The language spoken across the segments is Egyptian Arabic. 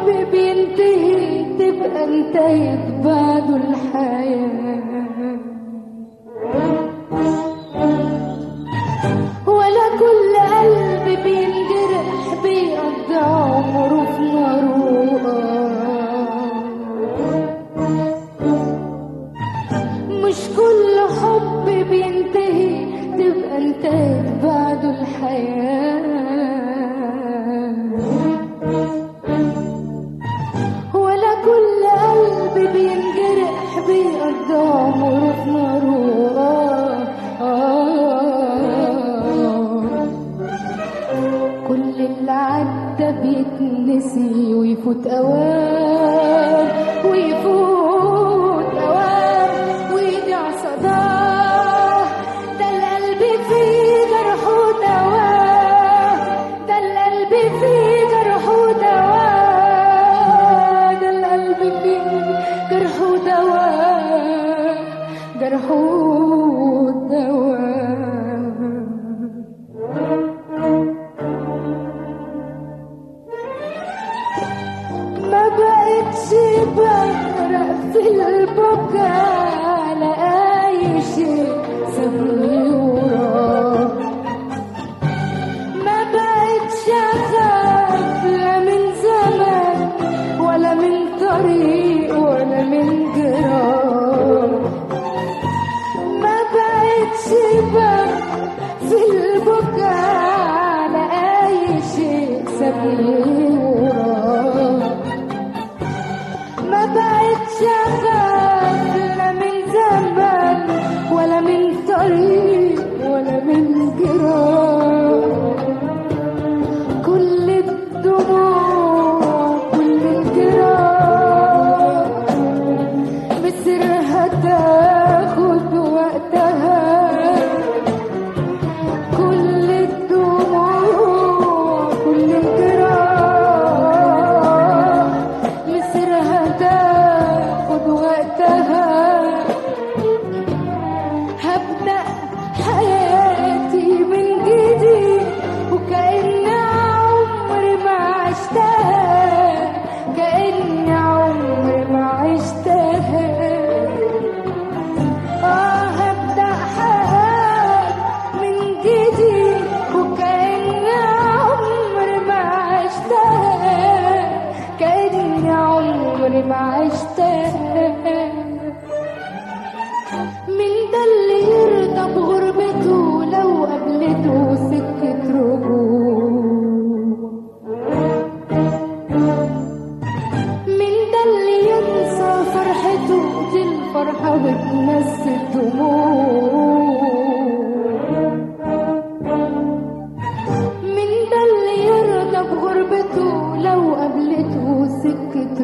حب بينتهي تبقى انتهت بعده الحياة ولا كل قلب بينجرح بيقضي عمره في نار مش كل حب بينتهي تبقى انتهت بعده الحياة ولا كل قلب بينجرح بيقضي عمره في نار كل اللي عدى بيتنسي ويفوت اوام ويفوت اوام ويضيع صداه ده القلب فيه جرح ودواه ده القلب فيه جرح ودواه ده القلب فيه جرح ودواه جرح ودواه ما بقتش بغرق في البكاء على اي شيء سابني وراه ما بقتش اخاف لا من زمان ولا من طريق ولا من جراح ما بقتش بغرق في البكاء على اي شيء سابني وراه ما بقتش اخاف لا من زمان ولا من طريق ولا من جراح كل الدموع كل الجراح مصيرها تاخد وقتها كل الدموع كل الجراح مصيرها تاخد وقتها هبدأ حياتي من جديد وكأن عمري ما عشتها كأن عمري ما عشتها آه هبدأ حياتي من جديد وكأن عمري ما عشتها كأن عمري ما عشتها من ده اللي يرضى بغربته لو قابلته سكة رجوع من ده اللي ينسى فرحته دي الفرحة بتنسي الدموع من ده اللي يرضى بغربته لو قابلته سكة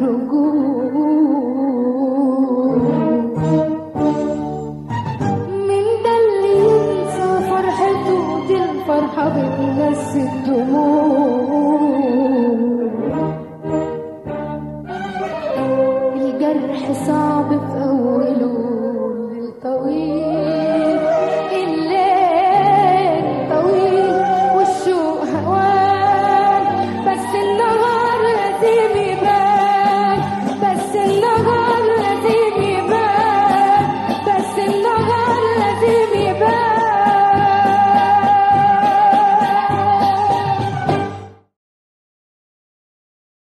رجوع من ده اللي ينسى فرحته دي الفرحة بتنسي الدموع الجرح صعب في أوله الليل طويل الليل طويل والشوق هوان بس النهار لازم